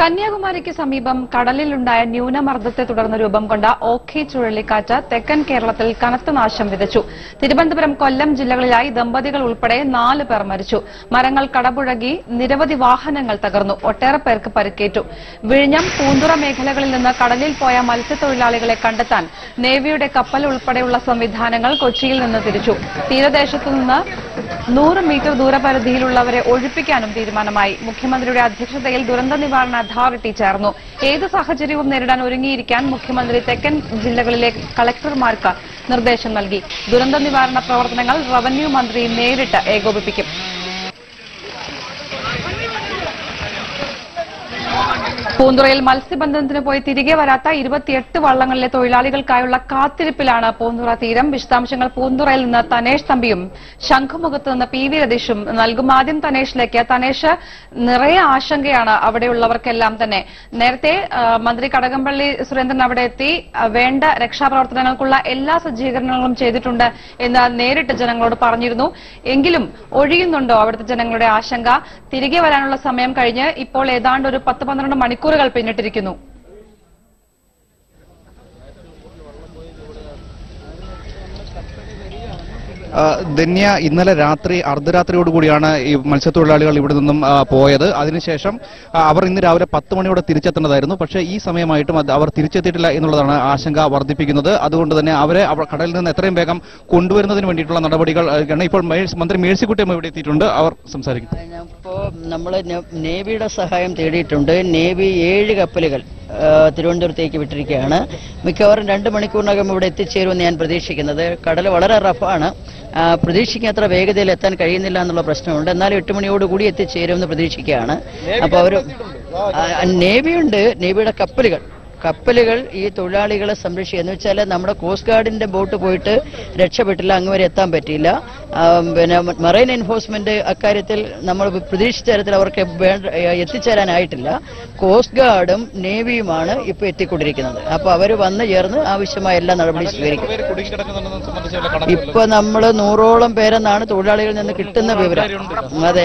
കന്യാകുമാരിക്ക് സമീപം കടലിലുണ്ടായ ന്യൂനമർദ്ദത്തെ തുടർന്ന് രൂപം കൊണ്ട ഓഖി ചുഴലിക്കാറ്റ് തെക്കൻ കേരളത്തിൽ കനത്ത നാശം വിതച്ചു തിരുവനന്തപുരം കൊല്ലം ജില്ലകളിലായി ദമ്പതികൾ ഉൾപ്പെടെ നാല് പേർ മരിച്ചു മരങ്ങൾ കടപുഴകി നിരവധി വാഹനങ്ങൾ തകർന്നു ഒട്ടേറെ പേർക്ക് പരിക്കേറ്റു വിഴിഞ്ഞം പൂന്തുറ മേഖലകളിൽ നിന്ന് കടലിൽ പോയ മത്സ്യത്തൊഴിലാളികളെ കണ്ടെത്താൻ നേവിയുടെ കപ്പൽ ഉൾപ്പെടെയുള്ള സംവിധാനങ്ങൾ കൊച്ചിയിൽ നിന്ന് തിരിച്ചു തീരദേശത്തു നിന്ന് നൂറ് മീറ്റർ ദൂരപരിധിയിലുള്ളവരെ ഒഴിപ്പിക്കാനും തീരുമാനമായി മുഖ്യമന്ത്രിയുടെ അധ്യക്ഷതയിൽ ദുരന്ത നിവാരണ അതോറിറ്റി ചേർന്നു ഏത് സാഹചര്യവും നേരിടാൻ ഒരുങ്ങിയിരിക്കാൻ മുഖ്യമന്ത്രി തെക്കൻ ജില്ലകളിലെ കളക്ടർമാർക്ക് നിർദ്ദേശം നൽകി ദുരന്ത നിവാരണ പ്രവർത്തനങ്ങൾ റവന്യൂ മന്ത്രി നേരിട്ട് ഏകോപിപ്പിക്കും പൂന്തുറയിൽ മത്സ്യബന്ധനത്തിന് പോയി തിരികെ വരാത്ത ഇരുപത്തിയെട്ട് വള്ളങ്ങളിലെ തൊഴിലാളികൾക്കായുള്ള കാത്തിരിപ്പിലാണ് പൂന്തുറ തീരം വിശദാംശങ്ങൾ പൂന്തുറയിൽ നിന്ന് തനേഷ് തമ്പിയും ശംഖുമുഖത്ത് നിന്ന് പി വി രതീഷും നൽകും ആദ്യം തനേഷിലേക്ക് തനേഷ് നിറയെ ആശങ്കയാണ് അവിടെയുള്ളവർക്കെല്ലാം തന്നെ നേരത്തെ ആ, മന്ത്രി കടകംപള്ളി സുരേന്ദ്രൻ അവിടെ എത്തി ആ, വേണ്ട രക്ഷാപ്രവർത്തനങ്ങൾക്കുള്ള എല്ലാ സജ്ജീകരണങ്ങളും ചെയ്തിട്ടുണ്ട് എന്ന് നേരിട്ട് ജനങ്ങളോട് പറഞ്ഞിരുന്നു എങ്കിലും ഒഴിയുന്നുണ്ടോ അവിടുത്തെ ജനങ്ങളുടെ ആശങ്ക തിരികെ വരാനുള്ള സമയം കഴിഞ്ഞ് ഇപ്പോൾ ഏതാണ്ട് ഒരു പത്ത് പന്ത്രണ്ട് മണിക്കൂറുകൾ പിന്നിട്ടിരിക്കുന്നു ആ, ധന്യ ഇന്നലെ രാത്രി അർദ്ധരാത്രിയോടുകൂടിയാണ് ഈ മത്സ്യത്തൊഴിലാളികൾ ഇവിടെ നിന്നും ആ, പോയത് അതിനുശേഷം ആ, അവർ ഇന്ന് രാവിലെ പത്ത് മണിയോടെ തിരിച്ചെത്തേണ്ടതായിരുന്നു പക്ഷേ ഈ സമയമായിട്ടും അത് അവർ തിരിച്ചെത്തിയിട്ടില്ല എന്നുള്ളതാണ് ആശങ്ക വർദ്ധിപ്പിക്കുന്നത് അതുകൊണ്ട് തന്നെ അവരെ അവർ കടലിൽ നിന്ന് എത്രയും വേഗം കൊണ്ടുവരുന്നതിന് വേണ്ടിയിട്ടുള്ള നടപടികൾ ആ, ആണ് ഇപ്പോൾ മേഴ്സ്- മന്ത്രി മേഴ്സിക്കുട്ടിയമ്മ ഇവിടെ എത്തിയിട്ടുണ്ട് അവർ സംസാരിക്കും ഇപ്പോൾ നമ്മൾ നേവിയുടെ സഹായം തേടിയിട്ടുണ്ട് നേവി ഏഴ് കപ്പലുകൾ ആ, തിരുവനന്തപുരത്തേക്ക് വിട്ടിരിക്കുകയാണ് മിക്കവാറും രണ്ട് മണിക്കൂറിനകം ഇവിടെ എത്തിച്ചേരുമെന്ന് ഞാൻ പ്രതീക്ഷിക്കുന്നത് കടൽ വളരെ റഫാണ് ആ, പ്രതീക്ഷിക്കാത്ര വേഗതയിൽ എത്താൻ കഴിയുന്നില്ല എന്നുള്ള പ്രശ്നമുണ്ട് എന്നാലും എട്ട് മണിയോടുകൂടി എത്തിച്ചേരുമെന്ന് പ്രതീക്ഷിക്കുകയാണ് അപ്പോൾ അവർ നേവിയുണ്ട് നേവിയുടെ കപ്പലുകൾ കപ്പലുകൾ ഈ തൊഴിലാളികളെ സംരക്ഷിക്കുക എന്ന് വെച്ചാൽ നമ്മുടെ കോസ്റ്റ് ഗാർഡിന്റെ ബോട്ട് പോയിട്ട് രക്ഷപ്പെട്ടില്ല അങ്ങ് വരെ എത്താൻ പറ്റിയില്ല ആം, പിന്നെ മറൈൻ എൻഫോഴ്സ്മെന്റ് അക്കാര്യത്തിൽ നമ്മൾ പ്രതീക്ഷിച്ച തരത്തിൽ അവർക്ക് വേണ്ട എത്തിച്ചേരാനായിട്ടില്ല കോസ്റ്റ് ഗാർഡും നേവിയുമാണ് ഇപ്പോൾ എത്തിക്കൊണ്ടിരിക്കുന്നത് അപ്പോൾ അവർ വന്ന് ചേർന്ന് ആവശ്യമായ എല്ലാ നടപടിയും സ്വീകരിക്കും ഇപ്പൊ നമ്മൾ നൂറോളം പേരെന്നാണ് തൊഴിലാളികളിൽ നിന്ന് കിട്ടുന്ന വിവരം അതെ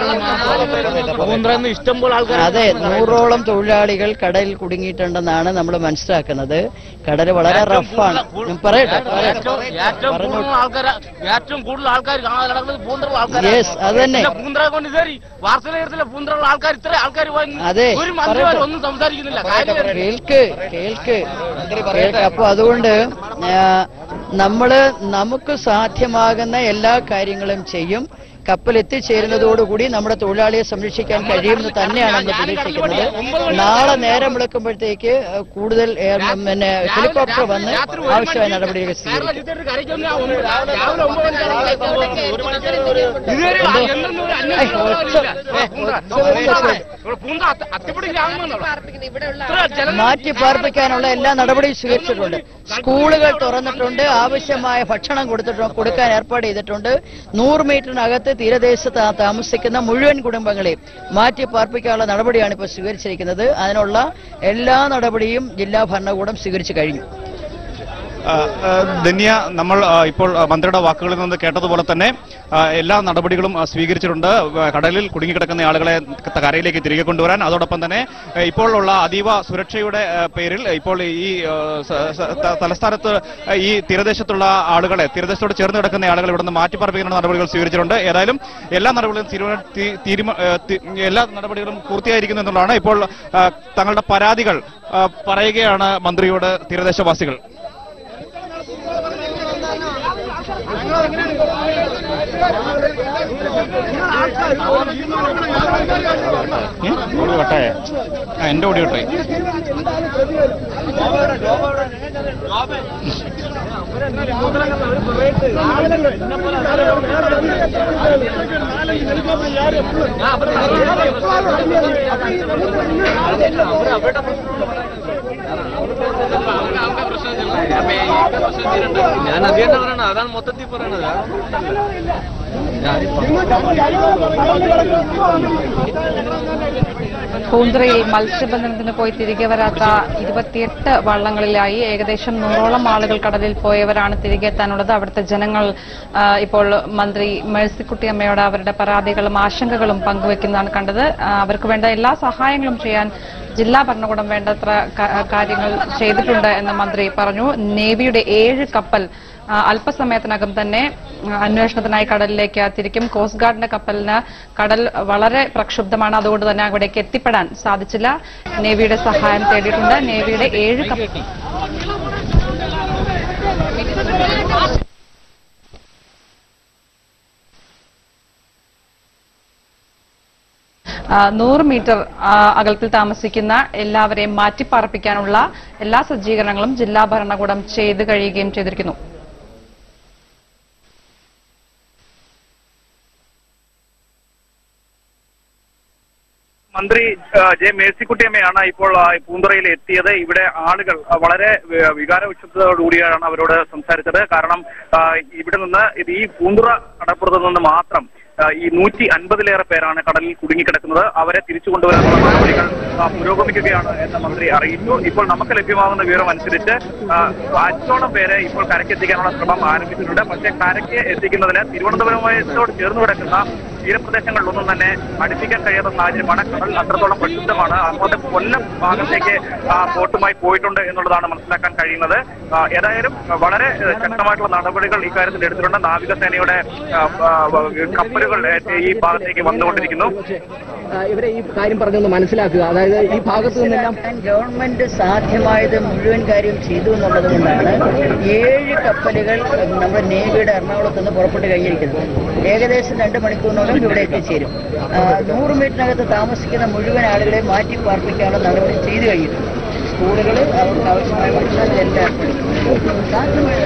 ഇഷ്ടംപോലെ ആൾക്കാർ അതെ നൂറോളം തൊഴിലാളികൾ കടലിൽ കുടുങ്ങിയിട്ടുണ്ടെന്നാണ് നമ്മൾ മനസ്സിലാക്കുന്നത് കടൽ വളരെ റഫാണ് ഞാൻ പറയട്ടെ പറയട്ടെ ഏറ്റവും കൂടുതൽ ആൾക്കാർ ഏറ്റവും കൂടുതൽ ആൾക്കാർ കാണാതെ നടക്കുന്നത് പൂന്തറുള്ള ആൾക്കാർ Yes, അത് തന്നെ. പൂന്തറ കൊണ്ട് കയറി വാർത്തയിലെ പൂന്തറുള്ള ആൾക്കാർ ഇത്ര ആൾക്കാർ അതെ, ഒരു മന്ത്രിമാർ പറയട്ടെ. ഒന്നും സംസാരിക്കുന്നില്ല കാര്യം കേൾക്ക് കേൾക്ക് കേൾക്ക് അപ്പൊ അതുകൊണ്ട് ആ, നമ്മള് നമുക്ക് സാധ്യമാകുന്ന എല്ലാ കാര്യങ്ങളും ചെയ്യും കപ്പൽ എത്തിച്ചേരുന്നതോടുകൂടി നമ്മുടെ തൊഴിലാളിയെ സംരക്ഷിക്കാൻ കഴിയുമെന്ന് തന്നെയാണ് നമ്മൾ പ്രതീക്ഷിക്കുന്നത് നാളെ നേരം വിളക്കുമ്പോഴത്തേക്ക് കൂടുതൽ ഏ, പിന്നെ ഹെലികോപ്റ്റർ വന്ന് ആവശ്യമായ നടപടികൾ സ്വീകരിക്കും രാവിലെ ഒമ്പത് മണിക്കാണ് ഒരു മണിക്കൂർ ഇതുവരെ എന്നൊന്നും ഒരു അന്വേഷണം ഏയ്, ഒച്ച- ഇല്ല. ഒച്ച- പൂന്ത അത്തി- അത്തിപ്പൊടി ഗ്രാമമെന്നുള്ള മാറ്റി പാർപ്പിക്കാനുള്ള എല്ലാ നടപടിയും സ്വീകരിച്ചിട്ടുണ്ട് സ്കൂളുകൾ തുറന്നിട്ടുണ്ട് ആവശ്യമായ ഭക്ഷണം കൊടുത്തിട്ടുണ്ട് കൊടുക്കാൻ ഏർപ്പാട് ചെയ്തിട്ടുണ്ട് നൂറ് മീറ്ററിനകത്ത് തീരദേശത്ത് താ- താമസിക്കുന്ന മുഴുവൻ കുടുംബങ്ങളെയും മാറ്റി പാർപ്പിക്കാനുള്ള നടപടിയാണ് ഇപ്പോൾ സ്വീകരിച്ചിരിക്കുന്നത് അതിനുള്ള എല്ലാ നടപടിയും ജില്ലാ ഭരണകൂടം സ്വീകരിച്ചു കഴിഞ്ഞു ആ, ആ, ധന്യ നമ്മൾ ആ, ഇപ്പോൾ ആ, മന്ത്രിയുടെ വാക്കുകളിൽ നിന്ന് കേട്ടതുപോലെ തന്നെ ആ, എല്ലാ നടപടികളും ആ, സ്വീകരിച്ചിട്ടുണ്ട് ആ, കടലിൽ കുടുങ്ങിക്കിടക്കുന്ന ആളുകളെ ക- കരയിലേക്ക് തിരികെ കൊണ്ടുവരാൻ അതോടൊപ്പം തന്നെ ആ, ഇപ്പോൾ ഉള്ള അതീവ സുരക്ഷയുടെ ആ, പേരിൽ ഇപ്പോൾ ഈ ആ, സ- സ- ത- തലസ്ഥാനത്ത് ആ, ഈ തീരദേശത്തുള്ള ആളുകളെ തീരദേശത്തോട് ചേർന്ന് കിടക്കുന്ന ആളുകൾ ഇവിടെ നിന്ന് മാറ്റിപ്പാർപ്പിക്കുന്ന നടപടികൾ സ്വീകരിച്ചിട്ടുണ്ട് ഏതായാലും എല്ലാ നടപടികളും തീരുമാന- തീ- തീരുമാ- ആ, തി- എല്ലാ നടപടികളും പൂർത്തിയായിരിക്കുന്നു എന്നുള്ളതാണ് ഇപ്പോൾ ആ, തങ്ങളുടെ പരാതികൾ ആ, പറയുകയാണ് മന്ത്രിയോട് തീരദേശവാസികൾ ഏ? ഓടി വട്ടായ ആ എന്റെ ഓടി വട്ടായി ഞാൻ അത് തന്നെ പറയണ അതാണ് മൊത്തത്തിൽ പൂന്തുറയിൽ മത്സ്യബന്ധനത്തിന് പോയി തിരികെ വരാത്ത ഇരുപത്തിയെട്ട് വള്ളങ്ങളിലായി ഏകദേശം നൂറോളം ആളുകൾ കടലിൽ പോയവരാണ് തിരികെ എത്താനുള്ളത് അവിടുത്തെ ജനങ്ങൾ ആ, ഇപ്പോൾ മന്ത്രി മേഴ്സിക്കുട്ടിയമ്മയോട് അവരുടെ പരാതികളും ആശങ്കകളും പങ്കുവെക്കുന്നതാണ് കണ്ടത് ആ, അവർക്ക് വേണ്ട എല്ലാ സഹായങ്ങളും ചെയ്യാൻ ജില്ലാ ഭരണകൂടം വേണ്ടത്ര ക- കാര്യങ്ങൾ ചെയ്തിട്ടുണ്ട് എന്ന് മന്ത്രി പറഞ്ഞു നേവിയുടെ ഏഴ് കപ്പൽ ആ, അല്പസമയത്തിനകം തന്നെ ആ, അന്വേഷണത്തിനായി കടലിലേക്ക് തിരിക്കും കോസ്റ്റ് ഗാർഡിന്റെ കപ്പലിന് കടൽ വളരെ പ്രക്ഷുബ്ധമാണ് അതുകൊണ്ട് തന്നെ അവിടേക്ക് എത്തിപ്പെടാൻ സാധിച്ചില്ല നേവിയുടെ സഹായം തേടിയിട്ടുണ്ട് നേവിയുടെ ഏഴ് കപ്പൽ ആ, നൂറ് മീറ്റർ ആ, അകലത്തിൽ താമസിക്കുന്ന എല്ലാവരെയും മാറ്റിപ്പാർപ്പിക്കാനുള്ള എല്ലാ സജ്ജീകരണങ്ങളും ജില്ലാ ഭരണകൂടം ചെയ്തു കഴിയുകയും ചെയ്തിരിക്കുന്നു മന്ത്രി ആ, ജെ മേഴ്സിക്കുട്ടിയമ്മയാണ് ഇപ്പോൾ ആ, പൂന്തുറയിൽ എത്തിയത് ഇവിടെ ആളുകൾ ആ, വളരെ വി- വികാരവിക്ഷുബ്ധതയോടുകൂടിയാണ് അവരോട് സംസാരിച്ചത് കാരണം ആ, ഇവിടെ നിന്ന് ഇത് ഈ പൂന്തുറ കടപ്പുറത്ത് നിന്ന് മാത്രം ആ, ഈ നൂറ്റി അൻപതിലേറെ പേരാണ് കടലിൽ കുടുങ്ങിക്കിടക്കുന്നത് അവരെ തിരിച്ചു കൊണ്ടുവരാനുള്ള നടപടികൾ ആ, പുരോഗമിക്കുകയാണ് എന്ന് മന്ത്രി അറിയിച്ചു ഇപ്പോൾ നമുക്ക് ലഭ്യമാകുന്ന വിവരം അനുസരിച്ച് ആ, അഞ്ചോളം പേരെ ഇപ്പോൾ കരക്കെത്തിക്കാനുള്ള ശ്രമം ആരംഭിച്ചിട്ടുണ്ട് പക്ഷേ കരയ്ക്ക് എത്തിക്കുന്നതിന് തിരുവനന്തപുരത്തോട് ചേർന്ന് കിടക്കുന്ന തീരപ്രദേശങ്ങളിലൊന്നും തന്നെ അടുപ്പിക്കാൻ കഴിയാത്ത സാഹചര്യമാണ് കടൽ അത്രത്തോളം പ്രക്ഷുബ്ധമാണ് അതുകൊണ്ട് കൊല്ലം ഭാഗത്തേക്ക് ആ, ബോട്ടുമായി പോയിട്ടുണ്ട് എന്നുള്ളതാണ് മനസ്സിലാക്കാൻ കഴിയുന്നത് ആ, ഏതായാലും വളരെ ഏഹ്, ശക്തമായിട്ടുള്ള നടപടികൾ ഇക്കാര്യത്തിൽ എടുത്തിട്ടുണ്ട് നാവികസേനയുടെ ആ, ആ, കപ്പലുകൾ ഏഹ്, ഈ ഭാഗത്തേക്ക് വന്നുകൊണ്ടിരിക്കുന്നു ആ, ഇവരെ ഈ കാര്യം പറഞ്ഞൊന്ന് മനസ്സിലാക്കുക അതായത് ഈ ഭാഗത്തു നിന്നെല്ലാം മനസ്സിലാക്കാൻ ഗവൺമെന്റ് സാധ്യമായത് മുഴുവൻ കാര്യം ചെയ്തു എന്നുള്ളത് കൊണ്ടാണ് ഏഴ് കപ്പലുകൾ നമ്മുടെ നേവിയുടെ എറണാകുളത്ത് നിന്ന് പുറപ്പെട്ട് കഴിഞ്ഞിരിക്കുന്നത് ഏകദേശം രണ്ട് മണിക്കൂറിനകം ഇവിടെ എത്തിച്ചേരും ആ, നൂറ് മീറ്ററിനകത്ത് താമസിക്കുന്ന മുഴുവൻ ആളുകളെ മാറ്റി പാർപ്പിക്കാനുള്ള നടപടി ചെയ്തു കഴിഞ്ഞിട്ടുണ്ട് സ്കൂളുകൾ അവർക്ക് ആവശ്യമായ ഭക്ഷണം എല്ലാം ഏർപ്പെടുത്തി. സാധ്യമായ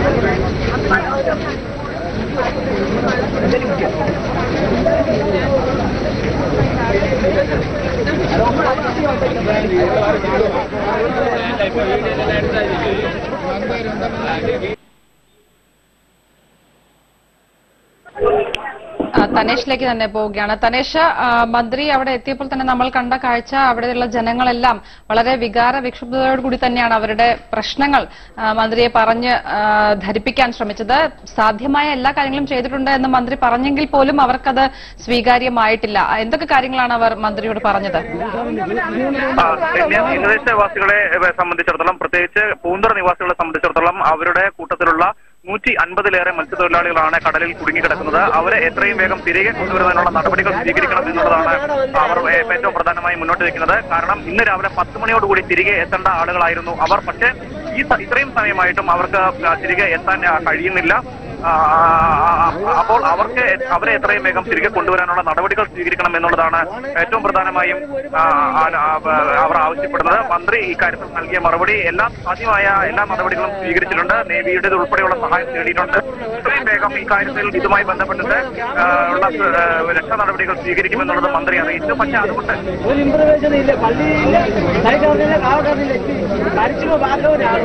ആ, തനേഷിലേക്ക് തന്നെ പോവുകയാണ് തനേഷ് ആ, മന്ത്രി അവിടെ എത്തിയപ്പോൾ തന്നെ നമ്മൾ കണ്ട കാഴ്ച അവിടെയുള്ള ജനങ്ങളെല്ലാം വളരെ വികാര വിക്ഷുബ്ധതയോടുകൂടി തന്നെയാണ് അവരുടെ പ്രശ്നങ്ങൾ ആ, മന്ത്രിയെ പറഞ്ഞ് ആ, ധരിപ്പിക്കാൻ ശ്രമിച്ചത് സാധ്യമായ എല്ലാ കാര്യങ്ങളും ചെയ്തിട്ടുണ്ട് എന്ന് മന്ത്രി പറഞ്ഞെങ്കിൽ പോലും അവർക്കത് സ്വീകാര്യമായിട്ടില്ല എന്തൊക്കെ കാര്യങ്ങളാണ് അവർ മന്ത്രിയോട് പറഞ്ഞത് ആ, പിന്നെ തീരദേശവാസികളെ ഏഹ്, സംബന്ധിച്ചിടത്തോളം പ്രത്യേകിച്ച് പൂന്തുറ നിവാസികളെ സംബന്ധിച്ചിടത്തോളം അവരുടെ കൂട്ടത്തിലുള്ള നൂറ്റി അൻപതിലേറെ മത്സ്യത്തൊഴിലാളികളാണ് കടലിൽ കുടുങ്ങിക്കിടക്കുന്നത് അവരെ എത്രയും വേഗം തിരികെ കൊണ്ടുവരുന്നതിനുള്ള നടപടികൾ സ്വീകരിക്കണം എന്നുള്ളതാണ് അവർ ഏഹ്, ഏറ്റവും പ്രധാനമായി മുന്നോട്ട് വെക്കുന്നത് കാരണം ഇന്ന് രാവിലെ പത്ത് മണിയോടുകൂടി തിരികെ എത്തേണ്ട ആളുകളായിരുന്നു അവർ പക്ഷേ ഈ സ- ഇത്രയും സമയമായിട്ടും അവർക്ക് ആ, തിരികെ എത്താൻ ആ, കഴിയുന്നില്ല ആ, ആ, ആ, അപ്പോൾ അവർക്ക് അവരെ എത്രയും വേഗം തിരികെ കൊണ്ടുവരാനുള്ള നടപടികൾ സ്വീകരിക്കണം എന്നുള്ളതാണ് ഏറ്റവും പ്രധാനമായും ആ, ആ, ആ, അവർ ആവശ്യപ്പെടുന്നത് മന്ത്രി ഇക്കാര്യത്തിൽ നൽകിയ മറുപടി എല്ലാം സാധ്യമായ എല്ലാ നടപടികളും സ്വീകരിച്ചിട്ടുണ്ട് നേവിയുടെ ഉൾപ്പെടെയുള്ള സഹായം നേടിയിട്ടുണ്ട് എത്രയും വേഗം ഇക്കാര്യത്തിൽ ഇതുമായി ബന്ധപ്പെട്ടിട്ട് ആ, ഉള്ള ആ, രക്ഷാ നടപടികൾ സ്വീകരിക്കുമെന്നുള്ളത് മന്ത്രി അറിയിച്ചു പക്ഷേ അതുകൊണ്ട് ഒരു ഇമ്പ്രവേശനം ഇല്ല പള്ളി ഇല്ല കൈക്കാറില്ല കാവക്കാറില്ല കരിച്ചുമോ ഭാഗവനാണോ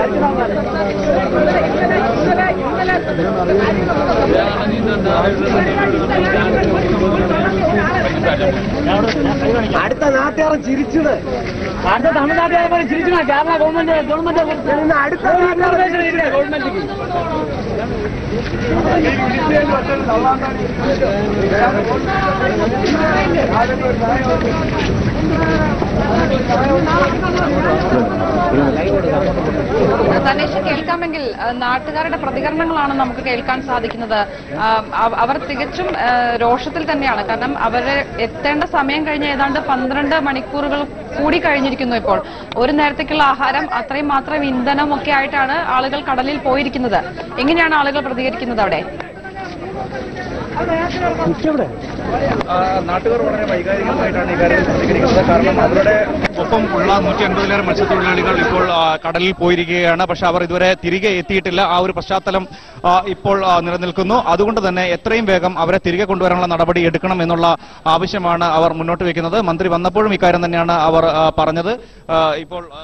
അടുത്ത നാട്ടുകാരൻ ചിരിച്ചത് അടുത്ത തമിഴ്നാട്ടുകാരെ ചിരിച്ചു കേരള ഗവൺമെന്റ് ഗവൺമെന്റ് അടുത്ത നാട്ടുകാർ ഗവൺമെന്റിക്ക് തനേഷ് കേൾക്കാമെങ്കിൽ ആ, നാട്ടുകാരുടെ പ്രതികരണങ്ങളാണ് നമുക്ക് കേൾക്കാൻ സാധിക്കുന്നത് ആ, അവ- അവർ തികച്ചും ആ, രോഷത്തിൽ തന്നെയാണ് കാരണം അവര് എത്തേണ്ട സമയം കഴിഞ്ഞ് ഏതാണ്ട് പന്ത്രണ്ട് മണിക്കൂറുകൾ കൂടി കഴിഞ്ഞിരിക്കുന്നു ഇപ്പോൾ ഒരു നേരത്തേക്കുള്ള ആഹാരം അത്രയും മാത്രം ഇന്ധനം ഒക്കെ ആയിട്ടാണ് ആളുകൾ കടലിൽ പോയിരിക്കുന്നത് എങ്ങനെയാണ് ആളുകൾ പ്രതികരിക്കുന്നത് അവിടെ ആ, നാട്ടുകാർ വളരെ വൈകാരികമായിട്ടാണ് ഇക്കാര്യത്തിൽ പ്രതികരിക്കുന്നത് കാരണം അവരുടെ ഒപ്പം ഉള്ള നൂറ്റി അൻപതിലേറെ മത്സ്യത്തൊഴിലാളികൾ ഇപ്പോൾ ആ, കടലിൽ പോയിരിക്കുകയാണ് പക്ഷെ അവർ ഇതുവരെ തിരികെ എത്തിയിട്ടില്ല ആ ഒരു പശ്ചാത്തലം ആ, ഇപ്പോൾ ആ, നിലനിൽക്കുന്നു അതുകൊണ്ട് തന്നെ എത്രയും വേഗം അവരെ തിരികെ കൊണ്ടുവരാനുള്ള നടപടി എടുക്കണം എന്നുള്ള ആവശ്യമാണ് അവർ മുന്നോട്ട് വെക്കുന്നത് മന്ത്രി വന്നപ്പോഴും ഇക്കാര്യം തന്നെയാണ് അവർ ആ, പറഞ്ഞത് ആ, ഇപ്പോൾ ആ,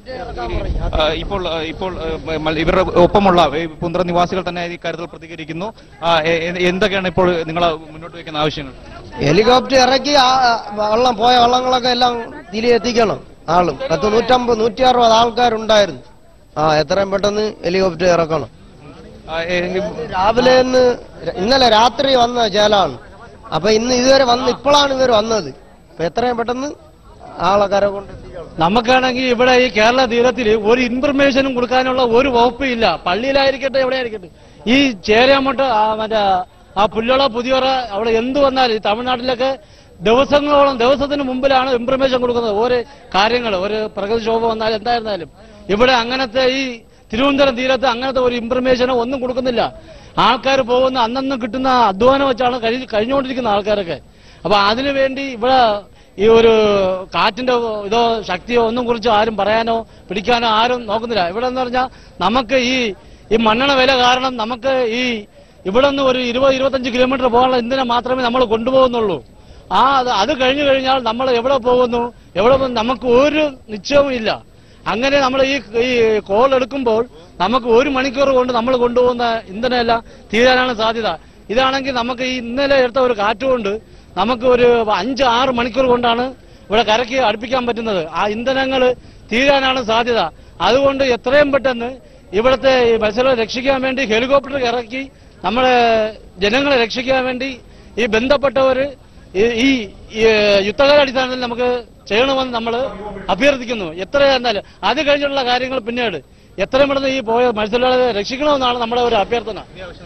ആ, ഇപ്പോൾ ആ, ഇപ്പോൾ ആ, മൽ- ഇവരുടെ ഒപ്പമുള്ള ഈ പുന്തറ നിവാസികൾ തന്നെ ഈ കാര്യത്തിൽ പ്രതികരിക്കുന്നു ആ, എ- എ- എന്തൊക്കെയാണ് ഇപ്പോൾ നിങ്ങൾ മുന്നോട്ട് വെക്കുന്ന ആവശ്യങ്ങൾ ഹെലികോപ്റ്റർ ഇറക്കി ആ വെള്ളം പോയ വള്ളങ്ങളൊക്കെ എല്ലാം തിരികെ എത്തിക്കണം ആളും പത്ത് നൂറ്റമ്പത് നൂറ്റി അറുപത് ആൾക്കാരുണ്ടായിരുന്നു ആ എത്രയും പെട്ടെന്ന് ഹെലികോപ്റ്റർ ഇറക്കണം ആ, എ- രാവിലെ ഇന്ന് ഇന്നലെ രാത്രി വന്ന ചേലാണ് അപ്പൊ ഇന്ന് ഇതുവരെ വന്ന് ഇപ്പോഴാണ് ഇവർ വന്നത് അപ്പൊ എത്രയും പെട്ടെന്ന് ആളെ കര കൊണ്ട് എത്തിക്കണം നമുക്കാണെങ്കിൽ ഇവിടെ ഈ കേരള തീരത്തിൽ ഒരു ഇൻഫർമേഷനും കൊടുക്കാനുള്ള ഒരു വകുപ്പും ഇല്ല പള്ളിയിലായിരിക്കട്ടെ എവിടെയായിരിക്കട്ടെ ഈ ചേരാമട്ട് ആ മറ്റേ ആ പുല്ലുള പുതിയോറ അവിടെ എന്ത് വന്നാലും ഈ തമിഴ്നാട്ടിലൊക്കെ ദിവസങ്ങളോളം ദിവസത്തിന് മുമ്പിലാണ് ഇൻഫർമേഷൻ കൊടുക്കുന്നത് ഓരോ കാര്യങ്ങൾ ഒരു പ്രകൃതിക്ഷോഭം വന്നാലും എന്തായിരുന്നാലും ഇവിടെ അങ്ങനത്തെ ഈ തിരുവനന്തപുരം തീരത്ത് അങ്ങനത്തെ ഒരു ഇൻഫർമേഷനോ ഒന്നും കൊടുക്കുന്നില്ല ആൾക്കാർ പോകുന്ന അന്നന്ന് കിട്ടുന്ന അധ്വാനം വെച്ചാണ് കഴി കഴിഞ്ഞുകൊണ്ടിരിക്കുന്ന ആൾക്കാരൊക്കെ അപ്പൊ അതിനു വേണ്ടി ഇവിടെ ഈ ഒരു കാറ്റിന്റെ ഇതോ ശക്തിയോ ഒന്നും കുറിച്ച് ആരും പറയാനോ പിടിക്കാനോ ആരും നോക്കുന്നില്ല ഇവിടെ എന്ന് പറഞ്ഞാൽ നമുക്ക് ഈ ഈ മണ്ണെണ്ണ വില കാരണം നമുക്ക് ഈ ഇവിടെ നിന്ന് ഒരു ഇരുപത് ഇരുപത്തഞ്ച് കിലോമീറ്റർ പോകാനുള്ള ഇന്ധനം മാത്രമേ നമ്മൾ കൊണ്ടുപോകുന്നുള്ളൂ ആ അത് അത് കഴിഞ്ഞു കഴിഞ്ഞാൽ നമ്മൾ എവിടെ പോകുന്നു എവിടെ പോകുന്നു നമുക്ക് ഒരു നിശ്ചയവും ഇല്ല അങ്ങനെ നമ്മൾ ഈ ഈ കോൾ എടുക്കുമ്പോൾ നമുക്ക് ഒരു മണിക്കൂർ കൊണ്ട് നമ്മൾ കൊണ്ടുപോകുന്ന ഇന്ധനമെല്ലാം തീരാനാണ് സാധ്യത ഇതാണെങ്കിൽ നമുക്ക് ഈ ഇന്നലെ എടുത്ത ഒരു കാറ്റുകൊണ്ട് നമുക്ക് ഒരു അഞ്ച് ആറ് മണിക്കൂർ കൊണ്ടാണ് ഇവിടെ കരയ്ക്ക് അടുപ്പിക്കാൻ പറ്റുന്നത് ആ ഇന്ധനങ്ങൾ തീരാനാണ് സാധ്യത അതുകൊണ്ട് എത്രയും പെട്ടെന്ന് ഇവിടുത്തെ ഈ മത്സ്യങ്ങളെ രക്ഷിക്കാൻ വേണ്ടി ഹെലികോപ്റ്റർ ഇറക്കി നമ്മളെ ജനങ്ങളെ രക്ഷിക്കാൻ വേണ്ടി ഈ ബന്ധപ്പെട്ടവർ ഈ- ഈ ഈ യുദ്ധകാലാടിസ്ഥാനത്തിൽ നമുക്ക് ചെയ്യണമെന്ന് നമ്മൾ അഭ്യർത്ഥിക്കുന്നു എത്ര എന്നാലും അത് കഴിഞ്ഞുള്ള കാര്യങ്ങൾ പിന്നീട് എത്രയും പെട്ടെന്ന് ഈ പോയ മത്സ്യത്തൊഴിലാളികളെ രക്ഷിക്കണമെന്നാണ് നമ്മുടെ ഒരു അഭ്യർത്ഥന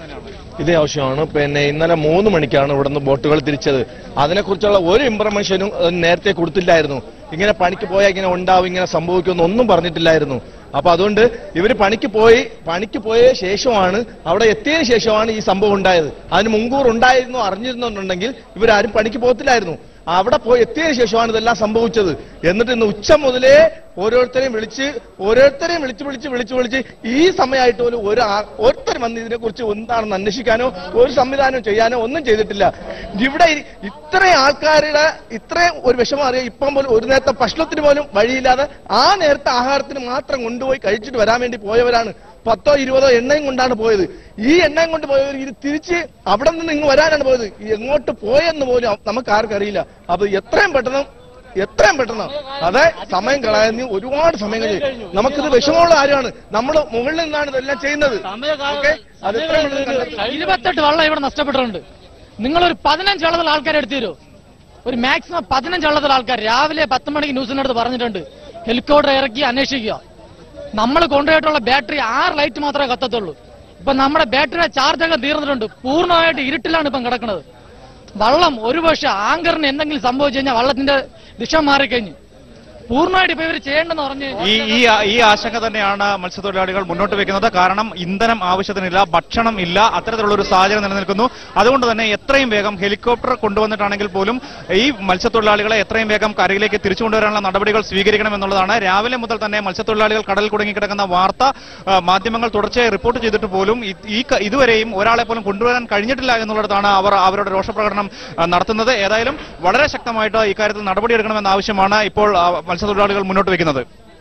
ഇതേ ആവശ്യമാണ് പിന്നെ ഇന്നലെ മൂന്ന് മണിക്കാണ് ഇവിടുന്ന് ബോട്ടുകൾ തിരിച്ചത് അതിനെക്കുറിച്ചുള്ള ഒരു ഇൻഫർമേഷനും ഏഹ്, നേരത്തെ കൊടുത്തില്ലായിരുന്നു ഇങ്ങനെ പണിക്ക് പോയാൽ ഇങ്ങനെ ഉണ്ടാവും ഇങ്ങനെ സംഭവിക്കുമെന്ന് ഒന്നും പറഞ്ഞിട്ടില്ലായിരുന്നു അപ്പൊ അതുകൊണ്ട് ഇവര് പണിക്ക് പോയി പണിക്ക് പോയ ശേഷമാണ് അവിടെ എത്തിയതിനു ശേഷമാണ് ഈ സംഭവം ഉണ്ടായത് അതിന് മുൻകൂർ ഉണ്ടായിരുന്നു അറിഞ്ഞിരുന്നുണ്ടെങ്കിൽ ഇവരാരും പണിക്ക് പോകത്തില്ലായിരുന്നു അവിടെ പോയി എത്തിയതിനു ശേഷമാണ് ഇതെല്ലാം സംഭവിച്ചത് എന്നിട്ട് ഇന്ന് ഉച്ച മുതലേ ഓരോരുത്തരെയും വിളിച്ച് ഓരോരുത്തരെയും വിളിച്ച് വിളിച്ച് വിളിച്ച് വിളിച്ച് ഈ സമയമായിട്ട് പോലും ഒരു ആ- ഒരുത്തരും വന്ന് ഇതിനെ കുറിച്ച് എന്താണെന്ന് അന്വേഷിക്കാനോ ഒരു സംവിധാനം ചെയ്യാനോ ഒന്നും ചെയ്തിട്ടില്ല ഇവിടെ ഇ- ഇത്രയും ആൾക്കാരുടെ ഇത്രയും ഒരു വിഷമം അറിയാം ഇപ്പം പോലും ഒരു നേരത്തെ ഭക്ഷണത്തിന് പോലും വഴിയില്ലാതെ ആ നേരത്തെ ആഹാരത്തിന് മാത്രം കൊണ്ടുപോയി കഴിച്ചിട്ട് വരാൻ വേണ്ടി പോയവരാണ് പത്തോ ഇരുപതോ എണ്ണയും കൊണ്ടാണ് പോയത് ഈ എണ്ണയും കൊണ്ട് പോയവർ ഇത് തിരിച്ച് അവിടെ നിന്ന് ഇങ്ങ് വരാനാണ് പോയത് ഈ എങ്ങോട്ട് പോയെന്ന് പോലും നമുക്ക് ആർക്കും അറിയില്ല അപ്പൊ എത്രയും പെട്ടെന്ന് എത്രയും പെട്ടെന്ന് അതെ സമയം കളയാൻ ഒരുപാട് സമയം കഴിഞ്ഞു നമുക്കിത് വിഷമമുള്ള കാര്യമാണ് നമ്മൾ മുകളിൽ നിന്നാണ് ഇതെല്ലാം ചെയ്യുന്നത് ഓക്കെ അത് എത്രയും പെട്ടെന്ന് കണ്ടെത്തുക. ഇരുപത്തെട്ട് വള്ളം ഇവിടെ നഷ്ടപ്പെട്ടിട്ടുണ്ട് നിങ്ങളൊരു പതിനഞ്ച് വള്ളത്തിൽ ആൾക്കാരെ എടുത്തു തരുമോ ഒരു മാക്സിമം പതിനഞ്ച് വള്ളത്തിൽ ആൾക്കാർ രാവിലെ പത്ത് മണിക്ക് ന്യൂസിനടുത്ത് പറഞ്ഞിട്ടുണ്ട് ഹെലികോപ്റ്റർ ഇറക്കി അന്വേഷിക്കുക നമ്മൾ കൊണ്ടുപോയിട്ടുള്ള ബാറ്ററി ആറ് ലൈറ്റ് മാത്രമേ കത്തത്തുള്ളൂ ഇപ്പൊ നമ്മുടെ ബാറ്ററിയുടെ ചാർജൊക്കെ തീർന്നിട്ടുണ്ട് പൂർണ്ണമായിട്ട് ഇരുട്ടിലാണ് ഇപ്പം കിടക്കുന്നത് വള്ളം ഒരു പക്ഷെ ആങ്കറിന് എന്തെങ്കിലും സംഭവിച്ചു കഴിഞ്ഞാൽ വള്ളത്തിന്റെ ദിശ മാറിക്കഴിഞ്ഞു പൂർണ്ണമായിട്ട് ഇപ്പൊ ഇവർ ചെയ്യേണ്ടെന്ന് പറഞ്ഞു കഴിഞ്ഞാൽ ഈ ഈ ഈ ആശങ്ക തന്നെയാണ് മത്സ്യത്തൊഴിലാളികൾ മുന്നോട്ട് വെക്കുന്നത് കാരണം ഇന്ധനം ആവശ്യത്തിനില്ല ഭക്ഷണം ഇല്ല അത്തരത്തിലുള്ള ഒരു സാഹചര്യം നിലനിൽക്കുന്നു അതുകൊണ്ട് തന്നെ എത്രയും വേഗം ഹെലികോപ്റ്റർ കൊണ്ടുവന്നിട്ടാണെങ്കിൽ പോലും ഈ മത്സ്യത്തൊഴിലാളികളെ എത്രയും വേഗം കരയിലേക്ക് തിരിച്ചു കൊണ്ടുവരാനുള്ള നടപടികൾ സ്വീകരിക്കണം എന്നുള്ളതാണ് രാവിലെ മുതൽ തന്നെ മത്സ്യത്തൊഴിലാളികൾ കടലിൽ കുടുങ്ങിക്കിടക്കുന്ന വാർത്ത ആ, മാധ്യമങ്ങൾ തുടർച്ചയായി റിപ്പോർട്ട് ചെയ്തിട്ട് പോലും ഈ- ഈ ക- ഇതുവരെയും ഒരാളെ പോലും കൊണ്ടുവരാൻ കഴിഞ്ഞിട്ടില്ല എന്നുള്ളതാണ് അവർ അവരുടെ രോഷപ്രകടനം ആ, നടത്തുന്നത് ഏതായാലും വളരെ ശക്തമായിട്ട് ഇക്കാര്യത്തിൽ നടപടിയെടുക്കണമെന്ന ആവശ്യമാണ് ഇപ്പോൾ ആ, മത്സ്യത്തൊഴിലാളികൾ മുന്നോട്ട് വെക്കുന്നത്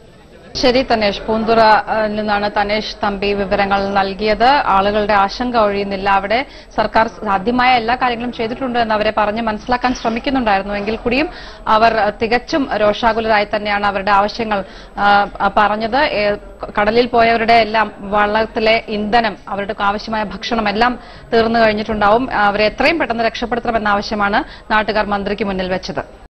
ശരി തനേഷ് പൂന്തുറ ഏഹ്, നിന്നാണ് തനേഷ് തമ്പി വിവരങ്ങൾ നൽകിയത് ആളുകളുടെ ആശങ്ക ഒഴിയുന്നില്ല അവിടെ സർക്കാർ സാധ്യമായ എല്ലാ കാര്യങ്ങളും ചെയ്തിട്ടുണ്ട് എന്ന് അവരെ പറഞ്ഞ് മനസ്സിലാക്കാൻ ശ്രമിക്കുന്നുണ്ടായിരുന്നു എങ്കിൽ കൂടിയും അവർ ഏഹ്, തികച്ചും രോഷാകുലരായി തന്നെയാണ് അവരുടെ ആവശ്യങ്ങൾ ആ, പറഞ്ഞത് ഏഹ്, കടലിൽ പോയവരുടെ എല്ലാം വള്ളത്തിലെ ഇന്ധനം അവരുടെ ആവശ്യമായ ഭക്ഷണം എല്ലാം തീർന്നു കഴിഞ്ഞിട്ടുണ്ടാവും അവരെ എത്രയും പെട്ടെന്ന് രക്ഷപ്പെടുത്തണമെന്ന ആവശ്യമാണ് നാട്ടുകാർ മന്ത്രിക്ക് മുന്നിൽ വെച്ചത്